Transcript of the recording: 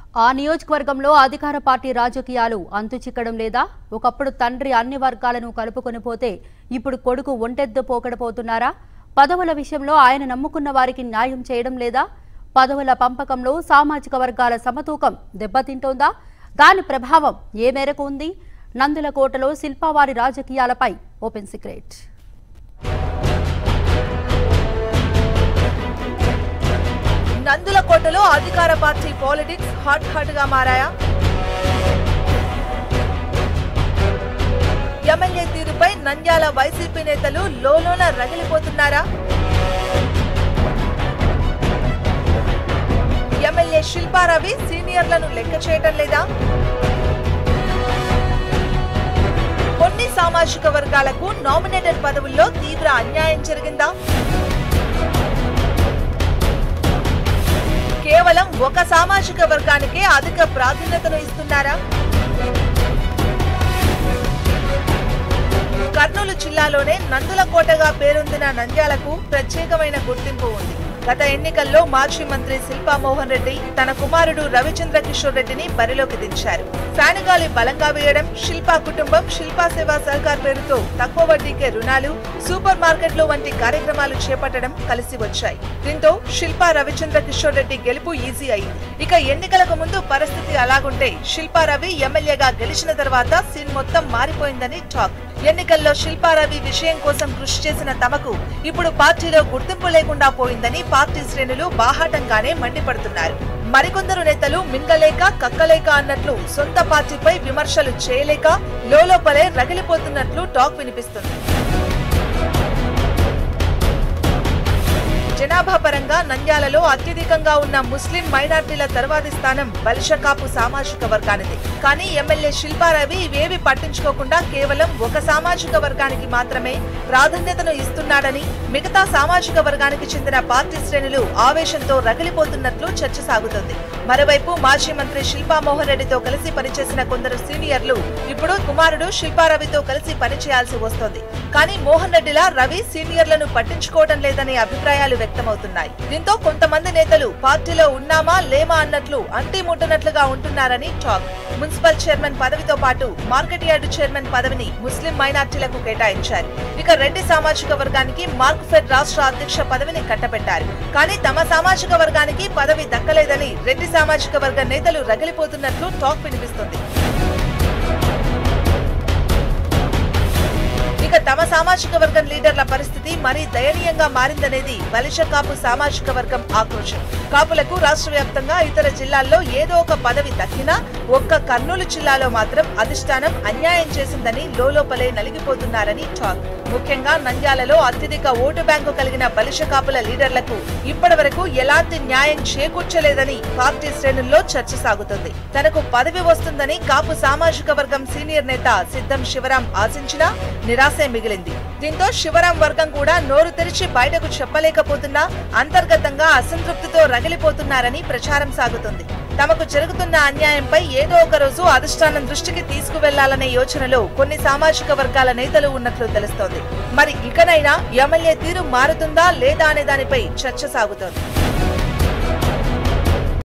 ఆ నియోజకవర్గంలో అధికార పార్టీ రాజకీయాలు అంతుచిక్కడం లేదా ఒకప్పుడు తండ్రి అన్ని వర్గాలను కలుపుకొని పోతే ఇప్పుడు కొడుకు ఒంటెద్దు పోకడపోతున్నారా పదవుల విషయంలో ఆయన నమ్ముకున్న వారికి న్యాయం చేయడం లేదా పదవుల పంపకంలో సామాజిక వర్గాల సమతూకం దెబ్బతింటోందా దాని ప్రభావం ఏ మేరకు ఉంది నందులకోటలో శిల్పావారి రాజకీయాలపై ఓపెన్ సీక్రెట్ నందులకోటలో అధికార పార్టీ పాలిటిక్స్ హాట్ హాట్ గా మారాయా ఎమ్మెల్యే తీరుపై నంద్యాల వైసీపీ నేతలు లోలోన రగిలిపోతున్నారా ఎమ్మెల్యే శిల్పారవి సీనియర్లను లెక్క చేయటం లేదా కొన్ని సామాజిక వర్గాలకు నామినేటెడ్ పదవుల్లో తీవ్ర అన్యాయం జరిగిందా కేవలం ఒక సామాజిక వర్గానికే అధిక ప్రాధాన్యతను ఇస్తున్నారా కర్నూలు జిల్లాలోనే నందులకోటగా పేరొందిన నంద్యాలకు ప్రత్యేకమైన గుర్తింపు ఉంది గత ఎన్నికల్లో మాజీ మంత్రి శిల్పా మోహన్ రెడ్డి తన కుమారుడు రవిచంద్ర కిషోర్ రెడ్డిని బరిలోకి దించారు ఫ్యానుగాలి బలంగా వేయడం శిల్పా కుటుంబం శిల్పా సేవా సహకార్ పేరుతో తక్కువ వడ్డీకే రుణాలు సూపర్ మార్కెట్లు వంటి కార్యక్రమాలు చేపట్టడం కలిసి వచ్చాయి దీంతో శిల్పా రవిచంద్ర కిషోర్ రెడ్డి గెలుపు ఈజీ అయింది ఇక ఎన్నికలకు ముందు పరిస్థితి అలాగుంటే శిల్పా రవి ఎమ్మెల్యేగా గెలిచిన తర్వాత సీన్ మొత్తం మారిపోయిందని టాక్ ఎన్నికల్లో శిల్పారవి విషయం కోసం కృషి చేసిన తమకు ఇప్పుడు పార్టీలో గుర్తింపు లేకుండా పోయిందని పార్టీ శ్రేణులు బాహాటంగానే మండిపడుతున్నారు మరికొందరు నేతలు మింగలేక కక్కలేక అన్నట్లు సొంత పార్టీపై విమర్శలు చేయలేక లోలోపలే రగిలిపోతున్నట్లు టాక్ వినిపిస్తుంది జనాభా పరంగా నంద్యాలలో అత్యధికంగా ఉన్న ముస్లిం మైనార్టీల తర్వాతి స్థానం బలిషకాపు సామాజిక వర్గానిది కానీ ఎమ్మెల్యే శిల్పారవి ఇవేవి పట్టించుకోకుండా కేవలం ఒక సామాజిక వర్గానికి మాత్రమే ప్రాధాన్యతను ఇస్తున్నాడని మిగతా సామాజిక వర్గానికి చెందిన పార్టీ శ్రేణులు ఆవేశంతో రగిలిపోతున్నట్లు చర్చ సాగుతోంది మరోవైపు మాజీ మంత్రి శిల్పా మోహన్ రెడ్డితో కలిసి పనిచేసిన కొందరు సీనియర్లు ఇప్పుడు కుమారుడు శిల్పారవితో కలిసి పనిచేయాల్సి వస్తోంది కానీ మోహన్ రెడ్డిలా రవి సీనియర్లను పట్టించుకోవడం లేదనే అభిప్రాయాలు వ్యక్తమవుతున్నాయి దీంతో కొంతమంది నేతలు పార్టీలో ఉన్నామా లేమా అన్నట్లు అంటి ముట్టనట్లుగా ఉంటున్నారని టాక్ మున్సిపల్ చైర్మన్ పదవితో పాటు మార్కెట్ యార్డు చైర్మన్ పదవిని ముస్లిం మైనార్టీలకు కేటాయించారు ఇక రెడ్డి సామాజిక వర్గానికి మార్క్ ఫెడ్ రాష్ట్ర అధ్యక్ష పదవిని కట్టబెట్టారు కానీ తమ సామాజిక వర్గానికి పదవి దక్కలేదని రెడ్డి సామాజిక వర్గ నేతలు రగిలిపోతున్నట్లు టాక్ వినిపిస్తుంది ఇక తమ సామాజిక వర్గం లీడర్ల పరిస్థితి మరీ దయనీయంగా మారిందనేది బలిష కాపు సామాజిక వర్గం ఆక్రోశం కాపులకు రాష్ట్ర వ్యాప్తంగా ఇతర జిల్లాల్లో ఏదో ఒక పదవి దక్కినా ఒక్క కర్నూలు జిల్లాలో మాత్రం అధిష్టానం అన్యాయం చేసిందని లోలోపలే నలిగిపోతున్నారని టాక్ ముఖ్యంగా నంద్యాలలో అత్యధిక ఓటు బ్యాంకు కలిగిన బలిష కాపుల లీడర్లకు ఇప్పటి వరకు ఎలాంటి న్యాయం చేకూర్చలేదని పార్టీ శ్రేణుల్లో చర్చ సాగుతుంది తనకు పదవి వస్తుందని కాపు సామాజిక వర్గం సీనియర్ నేత సిద్ధం శివరాం ఆశించినా నిరాశే మిగిలింది దీంతో శివరాం వర్గం కూడా నోరు తెరిచి బయటకు చెప్పలేకపోతున్నా అంతర్గతంగా అసంతృప్తితో రగిలిపోతున్నారని ప్రచారం సాగుతుంది తమకు జరుగుతున్న అన్యాయంపై ఏదో ఒక రోజు అధిష్టానం దృష్టికి తీసుకువెళ్లాలనే యోచనలో కొన్ని సామాజిక వర్గాల నేతలు ఉన్నట్లు తెలుస్తోంది మరి ఇకనైనా ఎమ్మెల్యే తీరు మారుతుందా లేదా అనే దానిపై చర్చ సాగుతోంది